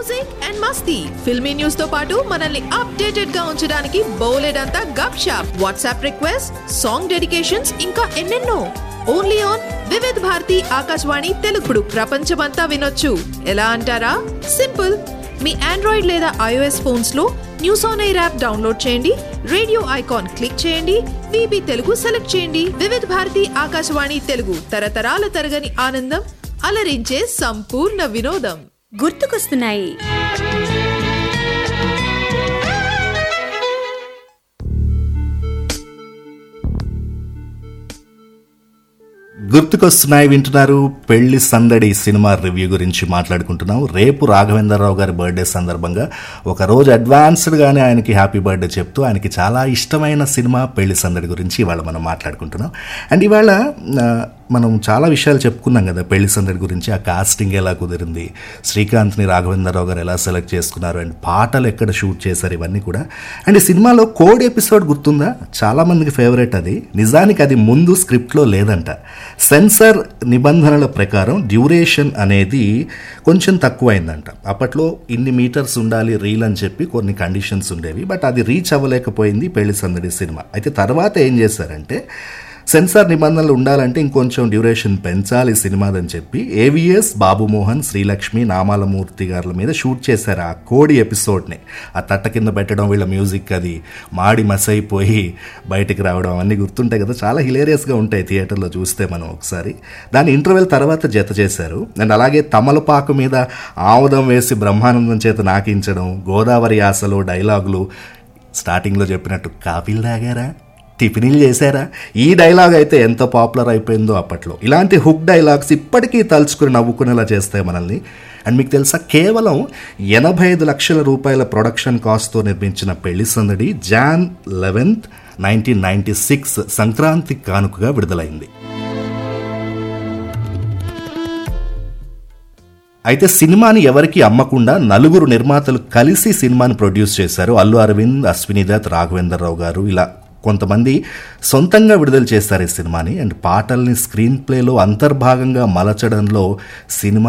music and మస్తీ filmy news తో పాటు మనల్ని అప్డేటెడ్ గా ఉంచడానికి బోలెడంతా గప్ షాప్ వాట్సాప్ రిక్వెస్ట్ సాంగ్ డెడికేషన్స్ ఇంకా ఎన్నెన్నో ఓన్లీ ఆన్ వివిధ్ భారతి ఆకాశవాణి తెలుగుడు ప్రపంచమంతా వినొచ్చు ఎలా అంటారా సింపుల్ మీ ఆండ్రాయిడ్ లేదా ఐఓఎస్ ఫోన్స్ లో news on air app download చేయండి రేడియో ఐకాన్ క్లిక్ చేయండి విబి తెలుగు సెలెక్ట్ చేయండి వివిధ భారతి ఆకాశవాణి తెలుగు తరతరాల తరగని ఆనందం అలరించే సంపూర్ణ వినోదం గుర్తుకొస్తున్నాయి గుర్తుకొస్తున్నాయి వింటున్నారు పెళ్లి సందడి సినిమా రివ్యూ గురించి మాట్లాడుకుంటున్నాం రేపు రాఘవేంద్రరావు గారి బర్త్డే సందర్భంగా ఒక రోజు అడ్వాన్స్డ్గానే ఆయనకి హ్యాపీ బర్త్డే చెప్తూ ఆయనకి చాలా ఇష్టమైన సినిమా పెళ్లి సందడి గురించి ఇవాళ మనం మాట్లాడుకుంటున్నాం అండ్ ఇవాళ ఆ, మనం చాలా విషయాలు చెప్పుకున్నాం కదా పెళ్లి సందడి గురించి ఆ కాస్టింగ్ ఎలా కుదిరింది శ్రీకాంత్ని రాఘవేంద్రరావు గారు ఎలా సెలెక్ట్ చేసుకున్నారు అండ్ పాటలు ఎక్కడ షూట్ చేశారు ఇవన్నీ కూడా అండ్ ఈ సినిమాలో కోడ్ ఎపిసోడ్ గుర్తుందా చాలా మందికి ఫేవరెట్ అది నిజానికి అది ముందు స్క్రిప్ట్లో లేదంట సెన్సర్ నిబంధనల ప్రకారం డ్యూరేషన్ అనేది కొంచెం తక్కువైందంట అప్పట్లో ఇన్ని మీటర్స్ ఉండాలి రీల్ అని చెప్పి కొన్ని కండిషన్స్ ఉండేవి బట్ అది రీచ్ అవ్వలేకపోయింది పెళ్లి సందడి సినిమా అయితే తర్వాత ఏం చేశారంటే సెన్సార్ నిబంధనలు ఉండాలంటే ఇంకొంచెం డ్యూరేషన్ పెంచాలి సినిమాదని చెప్పి ఏవిఎస్ బాబుమోహన్ శ్రీలక్ష్మి నామాలమూర్తి గారుల మీద షూట్ చేశారు ఆ కోడి ఎపిసోడ్ని ఆ తట్ట కింద పెట్టడం వీళ్ళ మ్యూజిక్ అది మాడి మసైపోయి బయటికి రావడం అన్నీ గుర్తుంటాయి కదా చాలా హిలేరియస్గా ఉంటాయి థియేటర్లో చూస్తే మనం ఒకసారి దాని ఇంటర్వెల్ తర్వాత జత చేశారు అండ్ అలాగే తమలపాకు మీద ఆముదం వేసి బ్రహ్మానందం చేత నాకించడం గోదావరి యాసలో డైలాగులు స్టార్టింగ్లో చెప్పినట్టు కాఫీలు తాగారా టిఫిన్లు చేశారా ఈ డైలాగ్ అయితే ఎంత పాపులర్ అయిపోయిందో అప్పట్లో ఇలాంటి హుక్ డైలాగ్స్ ఇప్పటికీ తలుచుకుని నవ్వుకునేలా చేస్తాయి మనల్ని అండ్ మీకు తెలుసా కేవలం ఎనభై ఐదు లక్షల రూపాయల ప్రొడక్షన్ కాస్ట్తో నిర్మించిన Pelli Sandadi Jan eleventh nineteen ninety six Sankranti కానుకగా విడుదలైంది అయితే సినిమాని ఎవరికి అమ్మకుండా నలుగురు నిర్మాతలు కలిసి సినిమాని ప్రొడ్యూస్ చేశారు అల్లు అరవింద్ అశ్విని దత్ రాఘవేంద్రరావు గారు ఇలా కొంతమంది సొంతంగా విడుదల చేశారు ఈ సినిమాని అండ్ పాటల్ని స్క్రీన్ ప్లేలో అంతర్భాగంగా మలచడంలో సినిమా